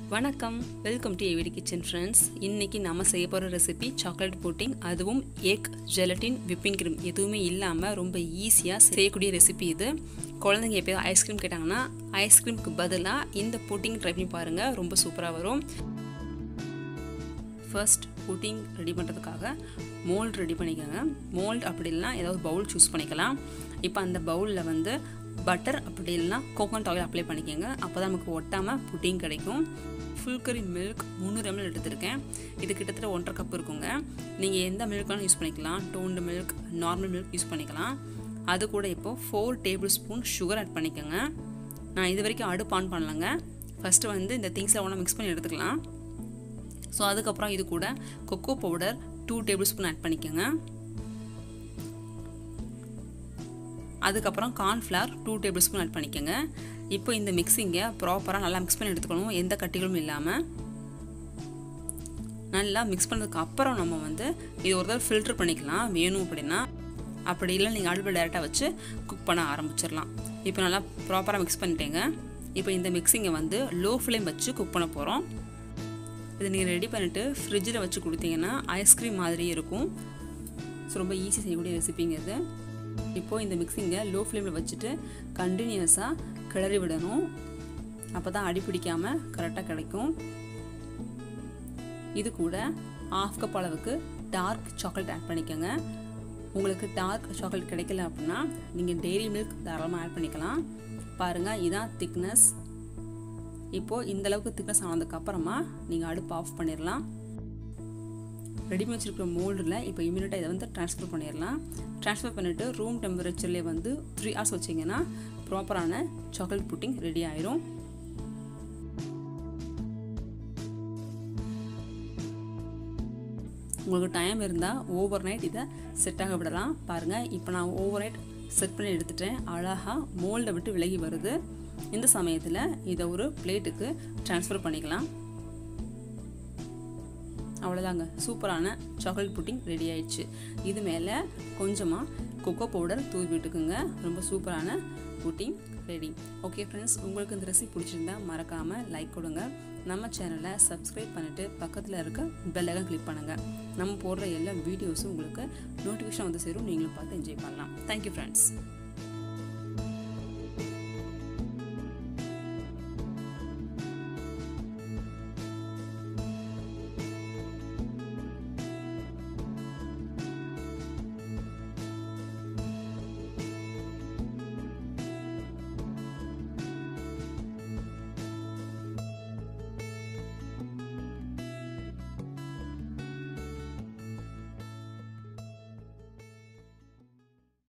வணக்கம் welcome to A V T kitchen friends இன்றைக்கி நம்ம செய்ய போகிற ரெசிபி சாக்லேட் புட்டிங் அதுவும் எக் ஜெலட்டின் விப்பிங் க்ரீம் எதுவுமே இல்லாமல் ரொம்ப ஈஸியாக செய்யக்கூடிய ரெசிபி இது குழந்தைங்க எப்போயோ ஐஸ்கிரீம் கேட்டாங்கன்னா ஐஸ்கிரீமுக்கு பதிலாக இந்த புட்டிங் ட்ரை பண்ணி பாருங்கள் ரொம்ப சூப்பராக வரும் ஃபர்ஸ்ட் புட்டிங் ரெடி பண்ணுறதுக்காக மோல்ட் ரெடி பண்ணிக்கோங்க மோல்ட் அப்படி இல்லைனா ஏதாவது பவுல் சூஸ் பண்ணிக்கலாம் இப்போ அந்த பவுலில் வந்து பட்டர் அப்படி இல்லைனா கோகோனட் ஆயில் அப்ளை பண்ணிக்கோங்க அப்போ தான் நமக்கு ஒட்டாமல் புட்டிங் கிடைக்கும் ஃபுல் கரி மில்க் முந்நூறு எம்எல் எடுத்திருக்கேன் இது கிட்டத்தட்ட ஒன்றரை கப் இருக்குங்க நீங்கள் எந்த மில்க் வேணாலும் யூஸ் பண்ணிக்கலாம் toned milk normal milk use பண்ணிக்கலாம் அது கூட இப்போது four tablespoon sugar add பண்ணிக்கோங்க நான் இது வரைக்கும் அடுப்பு ஆன் பண்ணலங்க ஃபஸ்ட்டு வந்து இந்த திங்ஸில் ஒன்றா மிக்ஸ் பண்ணி எடுத்துக்கலாம் ஸோ அதுக்கப்புறம் இது கூட cocoa powder two tablespoon add பண்ணிக்கோங்க அதுக்கப்புறம் cornflour two tablespoon add பண்ணிக்கோங்க இப்போ இந்த மிக்ஸிங்கை ப்ராப்பராக நல்லா மிக்ஸ் பண்ணி எடுத்துக்கணும் எந்த கட்டிகளும் இல்லாமல் நல்லா மிக்ஸ் பண்ணதுக்கு அப்புறம் நம்ம வந்து இது ஒரு தடவை ஃபில்ட்ரு பண்ணிக்கலாம் வேணும் அப்படின்னா அப்படி இல்லை நீங்கள் அடுப்பில் டேரெக்டாக வச்சு குக் பண்ண ஆரம்பிச்சிடலாம் இப்போ நல்லா ப்ராப்பராக மிக்ஸ் பண்ணிட்டேங்க இப்போ இந்த மிக்ஸிங்கை வந்து லோ ஃப்ளேம் வச்சு குக் பண்ண போகிறோம் இதை நீங்கள் ரெடி பண்ணிவிட்டு ஃப்ரிட்ஜில் வச்சு கொடுத்தீங்கன்னா ஐஸ்கிரீம் மாதிரி இருக்கும் ஸோ ரொம்ப ஈஸி செய்யக்கூடிய ரெசிபிங்க இது இப்போது இந்த மிக்ஸிங்கை லோ ஃப்ளேமில் வச்சுட்டு கண்டினியூஸாக கிளறி விடணும் அப்போ தான் அடி பிடிக்காமல் கரெக்டாக கிடைக்கும் இது கூட ஆஃப் கப் அளவுக்கு டார்க் சாக்லேட் ஆட் பண்ணிக்கோங்க உங்களுக்கு டார்க் சாக்லேட் கிடைக்கல அப்படின்னா நீங்கள் டெய்ரி மில்க் தாராளமாக ஆட் பண்ணிக்கலாம் பாருங்கள் இதான் திக்னஸ் இப்போது இந்த அளவுக்கு திக்னஸ் ஆனதுக்கு அப்புறமா நீங்கள் அடுப்பு ஆஃப் பண்ணிடலாம் ரெடி பண்ணி வச்சுருக்கிற மோல்டில் இப்போ இமீடியட்டாக இதை வந்து ட்ரான்ஸ்ஃபர் பண்ணிடலாம் ட்ரான்ஸ்ஃபர் பண்ணிவிட்டு ரூம் டெம்பரேச்சர்லேயே வந்து த்ரீ ஹவர்ஸ் வச்சிங்கன்னா ப்ராப்பரான சாக்லேட் புட்டிங் ரெடி ஆயிரும் உங்களுக்கு டைம் இருந்தால் ஓவர் நைட் இதை செட்டாக விடலாம் பாருங்கள் இப்போ நான் ஓவர் நைட் செட் பண்ணி எடுத்துட்டேன் அழகாக மோல்டை விட்டு விலகி வருது இந்த சமயத்தில் இதை ஒரு பிளேட்டுக்கு ட்ரான்ஸ்ஃபர் பண்ணிக்கலாம் அவ்வளோதாங்க சூப்பரான சாக்லேட் புட்டிங் ரெடி ஆயிடுச்சு இது மேலே கொஞ்சமாக கொக்கோ பவுடர் தூவி விட்டுக்குங்க ரொம்ப சூப்பரான புட்டிங் ரெடி ஓகே ஃப்ரெண்ட்ஸ் உங்களுக்கு இந்த ரெசிபி பிடிச்சிருந்தா மறக்காமல் லைக் கொடுங்க நம்ம சேனலை சப்ஸ்கிரைப் பண்ணிவிட்டு பக்கத்தில் இருக்க பெல்லைக்கன் கிளிக் பண்ணுங்கள் நம்ம போடுற எல்லா வீடியோஸும் உங்களுக்கு நோட்டிஃபிகேஷன் வந்து சேரும் நீங்களும் பார்த்து என்ஜாய் பண்ணலாம் தேங்க்யூ ஃப்ரெண்ட்ஸ்